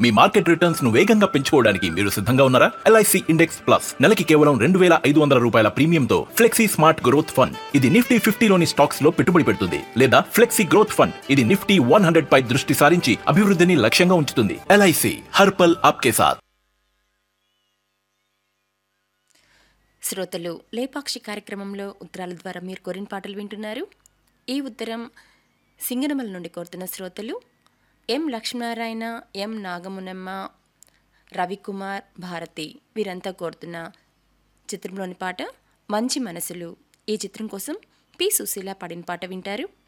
మీ market returns ను వేగంగా పెంచుకోవడానికి మీరు సిద్ధంగా ఉన్నారా ఎల్ఐసి ఇండెక్స్ ప్లస్ నెలకి కేవలం రెండు వేల ఐదు వందల రూపాయల ప్రీమియంతో ఫ్లెక్సీ స్మార్ట్ గ్రోత్ ఫండ్ ఇది నిఫ్టీ ఫిఫ్టీలోని స్టాక్స్ లో పెట్టుబడి పెడుతుంది లేదా ఫ్లెక్సీ గ్రోత్ ఫండ్ ఇది నిఫ్టీ వన్ హండ్రెడ్ పై దృష్టి సారించి అభివృద్ధిని లక్ష్యంగా ఉంచుతుంది ఎల్ఐసి హర్పల్ ఆప్కే సాథ్ శ్రోతలు లేపాక్షి కార్యక్రమంలో ఉత్తరాల ద్వారా మీరు కోరిన పాటలు వింటున్నారు ఈ ఉత్తరం సింగనమల నుండి కోరుతున్న శ్రోతలు ఎం లక్ష్మీనారాయణ ఎం నాగమునమ్మ రవికుమార్ భారతి వీరంతా కోరుతున్న చిత్రంలోని పాట మంచి మనసులు ఈ చిత్రం కోసం పి సుశీల పాడిన పాట వింటారు